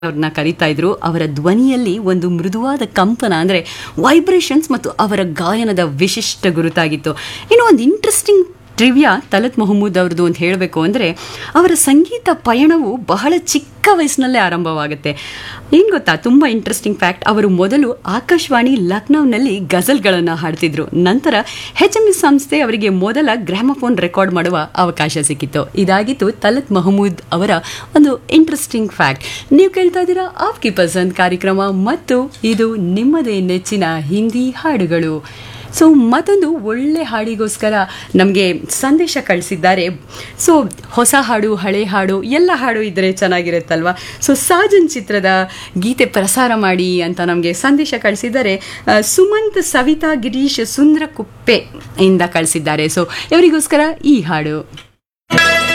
ಅವ್ರನ್ನ ಕರಿತಾ ಇದ್ರು ಅವರ ಧ್ವನಿಯಲ್ಲಿ ಒಂದು ಮೃದುವಾದ ಕಂಪನ ಅಂದರೆ ವೈಬ್ರೇಷನ್ಸ್ ಮತ್ತು ಅವರ ಗಾಯನದ ವಿಶಿಷ್ಟ ಗುರುತಾಗಿತ್ತು ಇನ್ನು ಒಂದು ಇಂಟ್ರೆಸ್ಟಿಂಗ್ ಟ್ರಿವಿಯಾ ತಲತ್ ಮೊಹಮ್ಮೂದ್ ಅವ್ರದ್ದು ಅಂತ ಹೇಳಬೇಕು ಅಂದರೆ ಅವರ ಸಂಗೀತ ಪಯಣವು ಬಹಳ ಚಿಕ್ಕ ವಯಸ್ಸಿನಲ್ಲೇ ಆರಂಭವಾಗುತ್ತೆ ಏನು ಗೊತ್ತಾ ತುಂಬ ಇಂಟ್ರೆಸ್ಟಿಂಗ್ ಫ್ಯಾಕ್ಟ್ ಅವರು ಮೊದಲು ಆಕಾಶವಾಣಿ ಲಕ್ನೌನಲ್ಲಿ ಗಜಲ್ಗಳನ್ನು ಹಾಡ್ತಿದ್ರು ನಂತರ ಹೆಚ್ ಎಂ ಎಸ್ ಸಂಸ್ಥೆ ಅವರಿಗೆ ಮೊದಲ ಗ್ರಾಮಫೋನ್ ರೆಕಾರ್ಡ್ ಮಾಡುವ ಅವಕಾಶ ಸಿಕ್ಕಿತ್ತು ಇದಾಗಿತ್ತು ತಲತ್ ಮಹಮೂದ್ ಅವರ ಒಂದು ಇಂಟ್ರೆಸ್ಟಿಂಗ್ ಫ್ಯಾಕ್ಟ್ ನೀವು ಕೇಳ್ತಾ ಇದ್ದೀರಾ ಆಫ್ ಕಿ ಪಸಂದ್ ಕಾರ್ಯಕ್ರಮ ಮತ್ತು ಇದು ನಿಮ್ಮದೇ ನೆಚ್ಚಿನ ಹಿಂದಿ ಹಾಡುಗಳು ಸೊ ಮತ್ತೊಂದು ಒಳ್ಳೆ ಹಾಡಿಗೋಸ್ಕರ ನಮಗೆ ಸಂದೇಶ ಕಳಿಸಿದ್ದಾರೆ ಸೊ ಹೊಸ ಹಾಡು ಹಳೆ ಹಾಡು ಎಲ್ಲ ಹಾಡು ಇದ್ದರೆ ಚೆನ್ನಾಗಿರುತ್ತಲ್ವ ಸೊ ಸಾಜನ್ ಚಿತ್ರದ ಗೀತೆ ಪ್ರಸಾರ ಮಾಡಿ ಅಂತ ನಮಗೆ ಸಂದೇಶ ಕಳಿಸಿದ್ದಾರೆ ಆ, ಸುಮಂತ್ ಸವಿತಾ ಗಿರೀಶ್ ಸುಂದ್ರ ಕುಪ್ಪೆ ಇಂದ ಕಳಿಸಿದ್ದಾರೆ ಸೊ ಇವರಿಗೋಸ್ಕರ ಈ ಹಾಡು